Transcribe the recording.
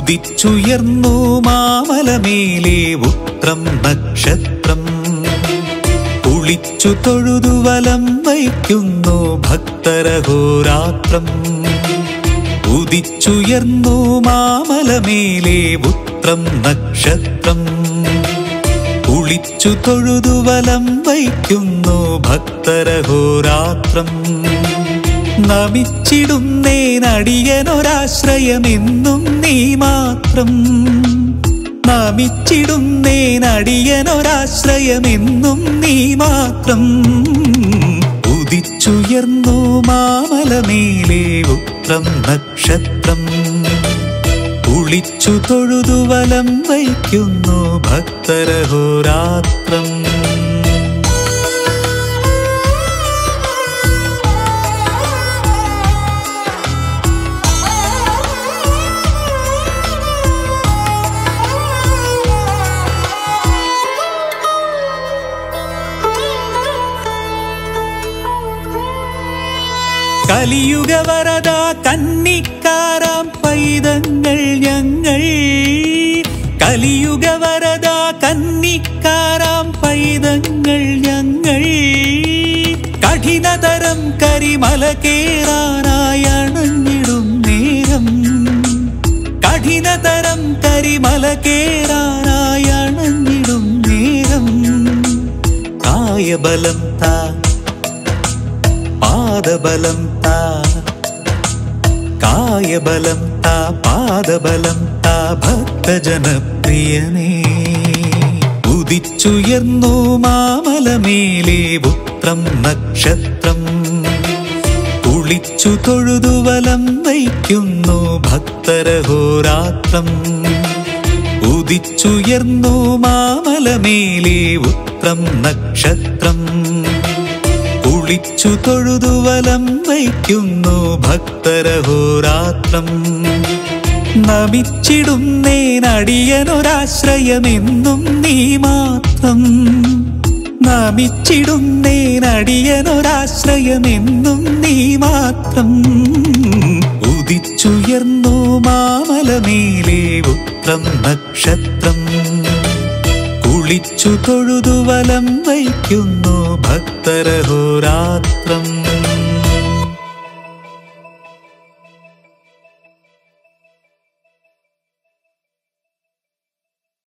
ഉദിച്ചുയർന്നു മാമലമേലെ ഉത്രം നക്ഷത്രം കുളിച്ചു തൊഴുതു വലം വയ്ക്കുന്നു ഭക്തരഹോരാത്രം ഉദിച്ചുയർന്നു മാമലമേലെ ഉത്രം നക്ഷത്രം കുളിച്ചു തൊഴുതു വലം വയ്ക്കുന്നു ഭക്തരഹോരാത്രം നമിച്ചിടുന്നേനടിയനൊരാശ്രയമെന്നും നീ മാത്രം നമിച്ചിടുന്നേനടിയനൊരാശ്രയമെന്നും നീ മാത്രം ഉദിച്ചുയർന്നു മാമലമേലെ ഉത്രം നക്ഷത്രം കുളിച്ചു തൊഴുതു വലം വയ്ക്കുന്നു ഭക്തരഹോരാത്രം കലിയുഗ വരദ കന്നിക്കാരാം പൈതങ്ങൾ ഞങ്ങൾ കലിയുഗ വരദ കന്നിക്കാരാം പൈതങ്ങൾ ഞങ്ങൾ കഠിനതരം കരിമല കേറാനായി അണഞ്ഞിടും നേരം കഠിനതരം കരിമല കേറാനായി അണഞ്ഞിടും നേരം കായബലം താ പാദബലം താ കായബലം താ പാദബലം താ ഭക്തജനപ്രിയനേ ഉദിച്ചുയർന്നു മാമലമേലെ പുത്രം നക്ഷത്രം കുളിച്ചു തൊഴുതു വലം വയ്ക്കുന്നു ഭക്തരഹോരാത്രം ഉദിച്ചുയർന്നു മാമലമേലെ ഉത്രം നക്ഷത്രം കുളിച്ചു തൊഴുതു വലം വയ്ക്കുന്നു ഭക്തരഹോരാത്രം നമിച്ചിടുന്നേനടിയനൊരാശ്രയമെന്നും നീ മാത്രം നമിച്ചിടുന്നേനടിയനൊരാശ്രയമെന്നും നീ മാത്രം ഉദിച്ചുയർന്നു മാമലമേലെ ഉത്രം നക്ഷത്രം കുളിച്ചു തൊഴുതു വലം വയ്ക്കുന്നു ഭക്തരഹോരാത്രം